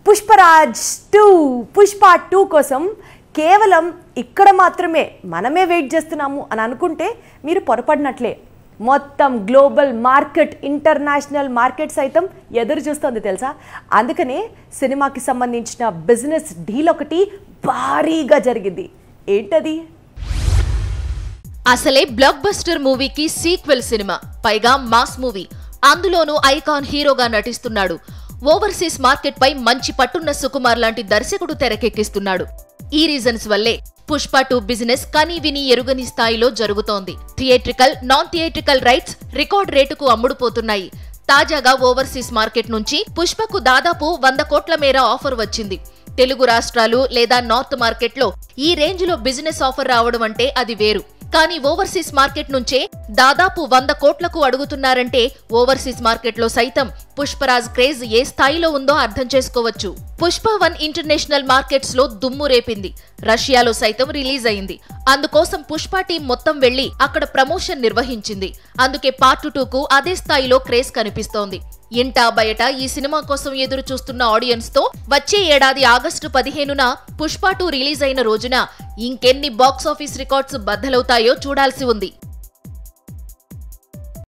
Pushparaj two Pushpa two కోసం కేవలం ఇక్కడ మాత్రమే మనమే వెయిట్ చేస్తున్నాము అని అనుకుంటే మీరు పొరపడినట్లే మొత్తం గ్లోబల్ మార్కెట్ ఇంటర్నేషనల్ మార్కెట్ సైతం ఎదురు చూస్తుంది తెలుసా అందుకనే సినిమాకి సంబంధించిన బిజినెస్ డీల్ ఒకటి భారీగా జరిగింది ఏంటది అసలే బ్లాక్ బస్టర్ మూవీకి సీక్వెల్ సినిమా పైగా మాస్ మూవీ అందులోనూ ఐకాన్ హీరోగా నటిస్తున్నాడు ఓవర్సీస్ మార్కెట్ పై మంచి పట్టున్న సుకుమార్ లాంటి దర్శకుడు తెరకెక్కిస్తున్నాడు ఈ రీజన్స్ వల్లే పుష్ప టూ బిజినెస్ కని విని ఎరుగని స్థాయిలో జరుగుతోంది theatrical non theatrical rights record రేటుకు అమ్ముడుపోతున్నాయి తాజాగా ఓవర్సీస్ మార్కెట్ నుంచి పుష్పకు దాదాపు వంద కోట్ల మేర ఆఫర్ వచ్చింది తెలుగు రాష్ట్రాలు లేదా నార్త్ మార్కెట్లో ఈ రేంజ్ లో బిజినెస్ ఆఫర్ రావడం అంటే అది వేరు కానీ ఓవర్సీస్ మార్కెట్ నుంచే దాదాపు వంద కోట్లకు అడుగుతున్నారంటే ఓవర్సీస్ మార్కెట్లో సైతం పుష్పరాజ్ క్రేజ్ ఏ స్థాయిలో ఉందో అర్థం చేసుకోవచ్చు పుష్ప వన్ ఇంటర్నేషనల్ మార్కెట్స్ లో దుమ్ము రేపింది రష్యాలో సైతం రిలీజ్ అయింది అందుకోసం పుష్ప టీం మొత్తం వెళ్లి అక్కడ ప్రమోషన్ నిర్వహించింది అందుకే పార్ట్ టూకు అదే స్థాయిలో క్రేజ్ కనిపిస్తోంది ఇంటా బయట ఈ సినిమా కోసం ఎదురు చూస్తున్న ఆడియన్స్ తో వచ్చే ఏడాది ఆగస్టు పదిహేనున పుష్ప టూ రిలీజ్ అయిన రోజున ఇంకెన్ని బాక్సాఫీస్ రికార్డ్స్ బద్దలవుతాయో చూడాల్సి ఉంది